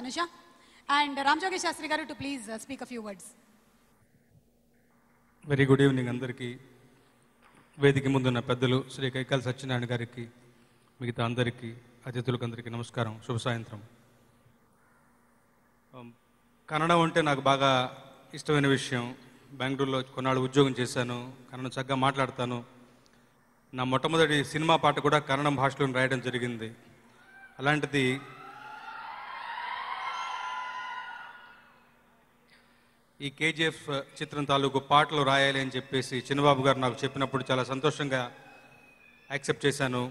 Tanusha and Ram Jogi Sastri garu to please speak a few words very good evening అందరికీ వేదిక ముందున్న పెద్దలు శ్రీ కైకాల సత్యనారాయణ గారికి మిగతా అందరికీ అతిథులకు అందరికీ నమస్కారం శుభ సాయంత్రం Um, కన్నడం అంటే నాకు బాగా ఇష్టమైన విషయం బెంగళూరులో కొన్నాళ్ళు ఉద్యోగం చేశాను కన్నడం చక్కగా మాట్లాడతాను నా మొట్టమొదటి సినిమా పాట కూడా కన్నడం భాషలో రాయడం జరిగింది అలాంటిది ఈ కేజీఎఫ్ చిత్రం తాలూకు పాటలు రాయాలి అని చెప్పేసి చిన్నబాబు గారు నాకు చెప్పినప్పుడు చాలా సంతోషంగా యాక్సెప్ట్ చేశాను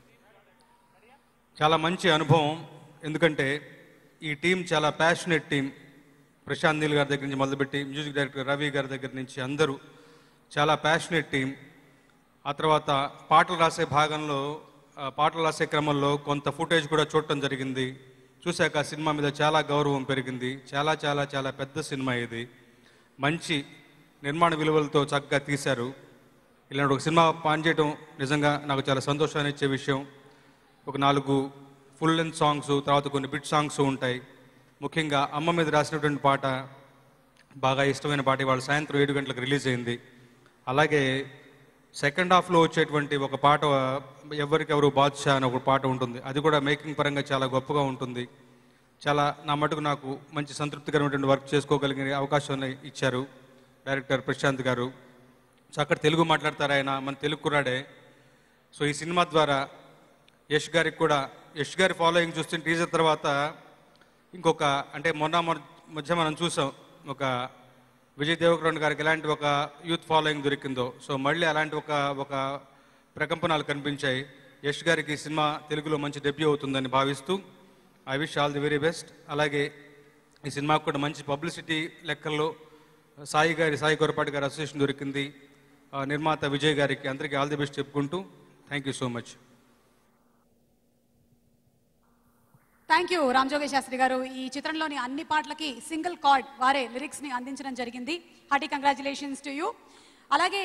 చాలా మంచి అనుభవం ఎందుకంటే ఈ టీం చాలా ప్యాషనెట్ టీం ప్రశాంత్ నీల్ గారి దగ్గర నుంచి మొదలుపెట్టి మ్యూజిక్ డైరెక్టర్ రవి గారి దగ్గర నుంచి అందరూ చాలా ప్యాషనెట్ టీం ఆ తర్వాత పాటలు రాసే భాగంలో ఆ, పాటలు రాసే క్రమంలో కొంత ఫుటేజ్ కూడా చూడటం జరిగింది చూశాక ఆ సినిమా మీద చాలా గౌరవం పెరిగింది చాలా చాలా చాలా పెద్ద సినిమా ఇది మంచి నిర్మాణ విలువలతో చక్కగా తీశారు ఇలాంటి ఒక సినిమా పనిచేయడం నిజంగా నాకు చాలా సంతోషాన్ని ఇచ్చే విషయం ఒక నాలుగు ఫుల్ లెంత్ సాంగ్స్ తర్వాత కొన్ని బిట్ సాంగ్స్ ఉంటాయి ముఖ్యంగా అమ్మ మీద రాసినటువంటి పాట బాగా ఇష్టమైన పాట ఇవాళ సాయంత్రం ఏడు గంటలకు రిలీజ్ అయింది అలాగే సెకండ్ హాఫ్లో వచ్చేటువంటి ఒక పాట ఎవరికెవరు బాద్షా అని ఒక పాట ఉంటుంది అది కూడా మేకింగ్ పరంగా చాలా గొప్పగా ఉంటుంది చాలా నా మటుకు నాకు మంచి సంతృప్తికరమైనటువంటి వర్క్ చేసుకోగలిగే అవకాశాన్ని ఇచ్చారు డైరెక్టర్ ప్రశాంత్ గారు చక్కటి తెలుగు మాట్లాడతారు ఆయన మన తెలుగు కుర్రాడే సో ఈ సినిమా ద్వారా యష్ గారికి కూడా యష్ గారి ఫాలోయింగ్ చూస్తే టీజర్ తర్వాత ఇంకొక అంటే మొన్న మొన్న- మధ్య మనం చూసాం ఒక విజయ్ దేవకరణ్ గారికి ఎలాంటి ఒక యూత్ ఫాలోయింగ్ దొరికిందో సో మళ్ళీ అలాంటి ఒక ఒక ప్రకంపనలు కనిపించాయి యష్ గారికి ఈ సినిమా తెలుగులో మంచి డెబ్యూ అవుతుందని భావిస్తూ I wish all the very best అలాగే ఈ సినిమాకు కూడా మంచి పబ్లిసిటీ లెక్కల్లో సాయి గారి సాయి కొరపాటి గారి అసోసియేషన్ దొరికింది ఆ, నిర్మాత విజయ్ గారికి అందరికీ ఆల్ ది బెస్ట్ చెప్పుకుంటూ thank you so much thank you Ram Jogi Sastri garu ఈ చిత్రంలోని అన్ని పాటలకి సింగిల్ కార్డ్ వారే లిరిక్స్ ని అందించడం జరిగింది హార్టీ కంగ్రాచులేషన్స్ టు యూ అలాగే